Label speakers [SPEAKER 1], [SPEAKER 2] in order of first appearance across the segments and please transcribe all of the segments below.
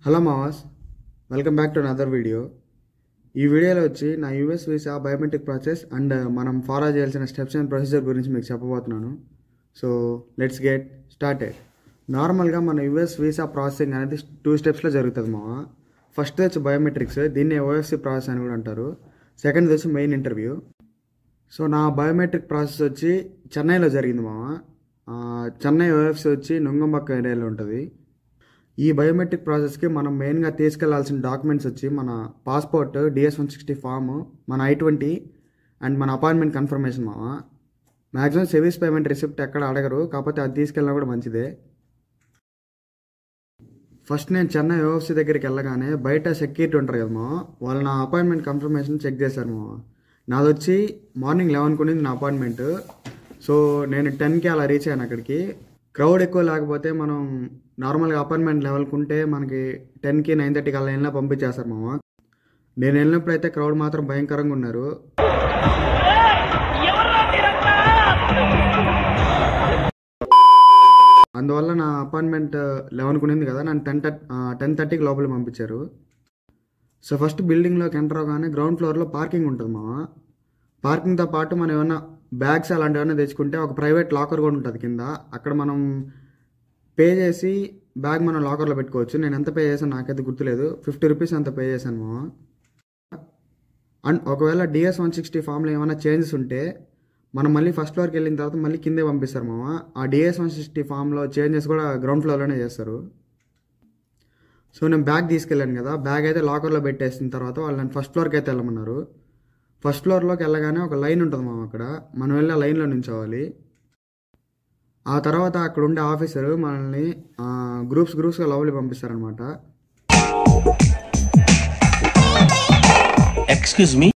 [SPEAKER 1] Hello మావాస్ welcome back to another video ఈ వీడియోలో వచ్చి నా US visa biometric process and మనం ఫాలో చేయాల్సిన స్టెప్స్ అండ్ ప్రొసీజర్ గురించి మీకు చెప్పబోతున్నాను సో లెట్స్ గెట్ స్టార్టెడ్ నార్మల్గా మన యూఎస్ వీసా ప్రాసెసింగ్ అనేది టూ స్టెప్స్లో జరుగుతుంది మావా ఫస్ట్ వచ్చి బయోమెట్రిక్స్ దీన్ని ఓఎఫ్సి ప్రాసెస్ అని కూడా అంటారు సెకండ్ వచ్చి మెయిన్ ఇంటర్వ్యూ సో నా బయోమెట్రిక్ ప్రాసెస్ వచ్చి చెన్నైలో జరిగింది మామ ఆ, చెన్నై ఓఎఫ్సి వచ్చి నుంగంబక్క ఏరియాలో ఉంటుంది ఈ బయోమెట్రిక్ ప్రాసెస్కి మనం మెయిన్గా తీసుకెళ్లాల్సిన డాక్యుమెంట్స్ వచ్చి మన passport DS one sixty form మన ఐ ట్వంటీ అండ్ మన అపాయింట్మెంట్ కన్ఫర్మేషన్ మామ మ్యాక్సిమం సర్వీస్ పేమెంట్ రిసిప్ట్ ఎక్కడ అడగరు కాకపోతే అది తీసుకెళ్ళినా కూడా మంచిదే ఫస్ట్ నేను చెన్నై ఓఎఫ్సీ దగ్గరికి వెళ్ళగానే బయట సెక్యూరిటీ ఉంటారు కదా మా వాళ్ళు నా అపాయింట్మెంట్ కన్ఫర్మేషన్ చెక్ చేశారు మా నాది వచ్చి మార్నింగ్ లెవెన్ కొనింది నా అపాయింట్మెంట్ సో నేను టెన్కి అలా రీచ్ అయ్యాను అక్కడికి క్రౌడ్ ఎక్కువ లేకపోతే మనం నార్మల్గా అపాయింట్మెంట్ లెవెల్కి ఉంటే మనకి టెన్కి నైన్ థర్టీకి అలా వెళ్ళినా పంపించేస్తారు మామ నేను వెళ్ళినప్పుడు అయితే క్రౌడ్ మాత్రం భయంకరంగా ఉన్నారు అందువల్ల నా అపాయింట్మెంట్ లెవెన్ కొనింది కదా నన్ను టెన్ థర్టీ టెన్ థర్టీకి లోపలికి పంపించారు సో ఫస్ట్ బిల్డింగ్లోకి ఎంటర్ అవగానే గ్రౌండ్ ఫ్లోర్లో పార్కింగ్ ఉంటుంది మామ పార్కింగ్తో పాటు మనం ఏమన్నా బ్యాగ్స్ అలాంటివి ఏమైనా తెచ్చుకుంటే ఒక ప్రైవేట్ లాకర్ కూడా ఉంటుంది కింద అక్కడ మనం పే చేసి బ్యాగ్ మనం లాకర్లో పెట్టుకోవచ్చు నేను ఎంత పే చేశాను నాకైతే గుర్తులేదు ఫిఫ్టీ రూపీస్ అంత పే చేశాను మామ అండ్ ఒకవేళ డిఎస్ వన్ సిక్స్టీ ఫామ్లో ఏమైనా చేంజెస్ ఉంటే మనం మళ్ళీ ఫస్ట్ ఫ్లోర్కి వెళ్ళిన తర్వాత మళ్ళీ కిందే పంపిస్తారు మామ ఆ డిఎస్ వన్ సిక్స్టీ ఫామ్లో చేంజెస్ కూడా గ్రౌండ్ ఫ్లోర్లోనే చేస్తారు సో నేను బ్యాగ్ తీసుకెళ్ళాను కదా బ్యాగ్ అయితే లాకర్లో పెట్టేసిన తర్వాత వాళ్ళు నన్ను ఫస్ట్ ఫ్లోర్కి అయితే వెళ్ళమన్నారు ఫస్ట్ ఫ్లోర్లోకి వెళ్ళగానే ఒక లైన్ ఉంటుంది మామ అక్కడ మనం వెళ్ళి ఆ లైన్లో నుంచోవాలి ఆ తర్వాత అక్కడ ఉండే ఆఫీసర్ మనల్ని ఆ, గ్రూప్స్ గ్రూప్స్గా లోపలికి పంపిస్తారనమాట
[SPEAKER 2] Excuse me?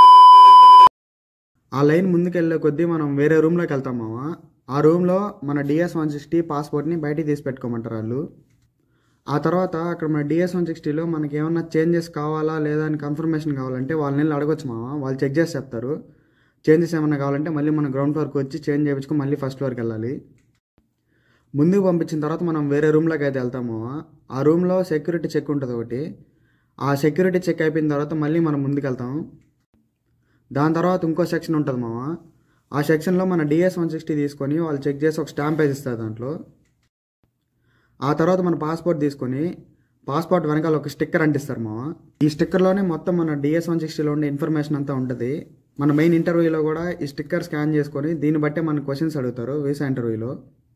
[SPEAKER 1] ఆ లైన్ ముందుకెళ్ళే కొద్దీ మనం వేరే రూమ్లోకి వెళ్తాం మామ ఆ రూమ్లో మన డిఎస్ వన్ సిక్స్టీ పాస్పోర్ట్ని బయటికి తీసి పెట్టుకోమంటారు వాళ్ళు ఆ తర్వాత అక్కడ మన డిఎస్ వన్ సిక్స్టీలో మనకి ఏమన్నా చేంజెస్ కావాలా లేదా అని కన్ఫర్మేషన్ కావాలంటే వాళ్ళని వెళ్ళి అడగొచ్చు మామ వాళ్ళు చెక్ చేసి చెప్తారు చేంజెస్ ఏమన్నా కావాలంటే మళ్ళీ మన గ్రౌండ్ ఫ్లోర్కి వచ్చి చేంజ్ చేయించుకొని మళ్ళీ ఫస్ట్ ఫ్లోర్కి వెళ్ళాలి ముందుకు పంపించిన తర్వాత మనం వేరే రూమ్లోకి అయితే వెళ్తాము ఆ రూమ్లో సెక్యూరిటీ చెక్ ఉంటుంది ఒకటి ఆ సెక్యూరిటీ చెక్ అయిపోయిన తర్వాత మళ్ళీ మనం ముందుకు వెళ్తాం దాని తర్వాత ఇంకో సెక్షన్ ఉంటుంది మామ ఆ సెక్షన్లో మన డిఎస్ వన్ సిక్స్టీ తీసుకొని వాళ్ళు చెక్ చేసి ఒక స్టాంప్ వేసి ఇస్తారు దాంట్లో ఆ తర్వాత మన పాస్పోర్ట్ తీసుకొని పాస్పోర్ట్ వెనకాల ఒక స్టిక్కర్ అంటిస్తారు మామ ఈ స్టిక్కర్లోనే మొత్తం మన డిఎస్ వన్ సిక్స్టీలో ఉండే ఇన్ఫర్మేషన్ అంతా ఉంటుంది మన మెయిన్ ఇంటర్వ్యూలో కూడా ఈ స్టిక్కర్ స్కాన్ చేసుకొని దీన్ని బట్టే మన క్వశ్చన్స్ అడుగుతారు వీసా ఇంటర్వ్యూలో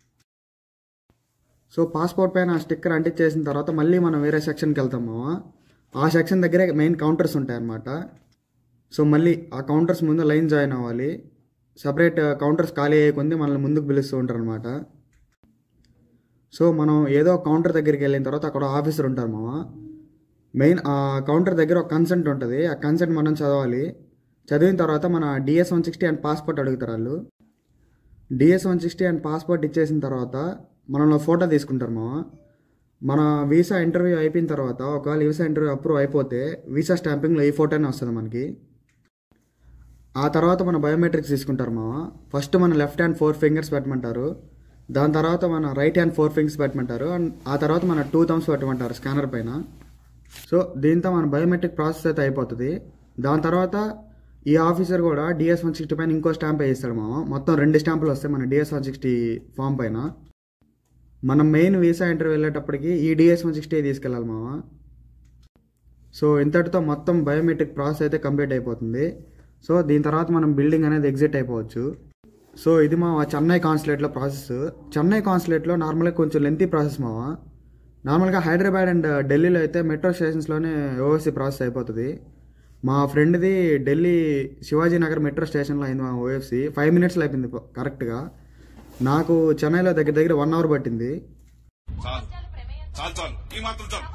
[SPEAKER 1] సో పాస్పోర్ట్ పైన ఆ స్టిక్కర్ అంటించేసిన తర్వాత మళ్ళీ మనం వేరే సెక్షన్కి వెళ్తాం మామ ఆ సెక్షన్ దగ్గరే మెయిన్ కౌంటర్స్ ఉంటాయి అన్నమాట సో మళ్ళీ ఆ కౌంటర్స్ ముందు లైన్ జాయిన్ అవ్వాలి సపరేట్ కౌంటర్స్ ఖాళీ అయ్యకుంది మనల్ని ముందుకు పిలుస్తూ ఉంటారు అనమాట సో మనం ఏదో కౌంటర్ దగ్గరికి వెళ్ళిన తర్వాత అక్కడ ఆఫీసర్ ఉంటారు మామ మెయిన్ ఆ కౌంటర్ దగ్గర ఒక కన్సెంట్ ఉంటుంది ఆ కన్సెంట్ మనం చదవాలి చదివిన తర్వాత మన DS one sixty and passport అడుగుతారు వాళ్ళు DS one sixty and passport ఇచ్చేసిన తర్వాత మనలో ఫోటో తీసుకుంటారు మామ మన వీసా ఇంటర్వ్యూ అయిపోయిన తర్వాత ఒకవేళ వీసా ఇంటర్వ్యూ అప్రూవ్ అయిపోతే వీసా స్టాంపింగ్లో ఈ ఫోటోనే వస్తుంది మనకి ఆ తర్వాత మన బయోమెట్రిక్స్ తీసుకుంటారు మామ ఫస్ట్ మన లెఫ్ట్ హ్యాండ్ ఫోర్ ఫింగర్స్ పెట్టమంటారు దాని తర్వాత మన రైట్ హ్యాండ్ ఫోర్ ఫింగర్స్ పెట్టమంటారు అండ్ ఆ తర్వాత మన టూ థమ్స్ పెట్టమంటారు స్కానర్ పైన సో దీంతో మన బయోమెట్రిక్ ప్రాసెస్ అయితే అయిపోతుంది దాని తర్వాత ఈ ఆఫీసర్ కూడా డిఎస్ వన్ సిక్స్టీ పైన ఇంకో స్టాంప్ వేయిస్తాడు మామ మొత్తం రెండు స్టాంపులు వస్తాయి మన డిఎస్ వన్ సిక్స్టీ ఫామ్ పైన మనం మెయిన్ వీసా ఇంటర్వ్యూ వెళ్ళేటప్పటికి ఈ డిఎస్ వన్ సిక్స్టీ తీసుకెళ్ళాలి మామ సో ఇంతటితో మొత్తం బయోమెట్రిక్ ప్రాసెస్ అయితే కంప్లీట్ అయిపోతుంది సో దీని తర్వాత మనం బిల్డింగ్ అనేది ఎగ్జిట్ అయిపోవచ్చు సో ఇది మా చెన్నై కాన్సులేట్లో ప్రాసెస్ చెన్నై కాన్సులేట్లో నార్మల్గా కొంచెం లెంతీ ప్రాసెస్ మావా నార్మల్గా హైదరాబాద్ అండ్ ఢిల్లీలో అయితే మెట్రో స్టేషన్స్లోనే ఓఎస్సీ ప్రాసెస్ అయిపోతుంది మా ఫ్రెండ్ది ఢిల్లీ శివాజీ నగర్ మెట్రో స్టేషన్లో అయింది మా ఓఎఫ్సి ఫైవ్ మినిట్స్లో అయిపోయింది కరెక్ట్గా నాకు చెన్నైలో దగ్గర దగ్గర వన్ అవర్ పట్టింది
[SPEAKER 3] చాలు చాలు చాలు ఈ మాత్రం చాలు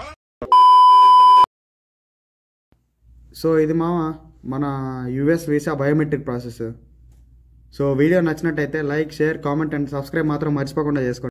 [SPEAKER 1] సో ఇది మామ మన US visa biometric process so video నచ్చినట్టయితే like share comment and subscribe మాత్రం మర్చిపోకుండా చేసుకోండి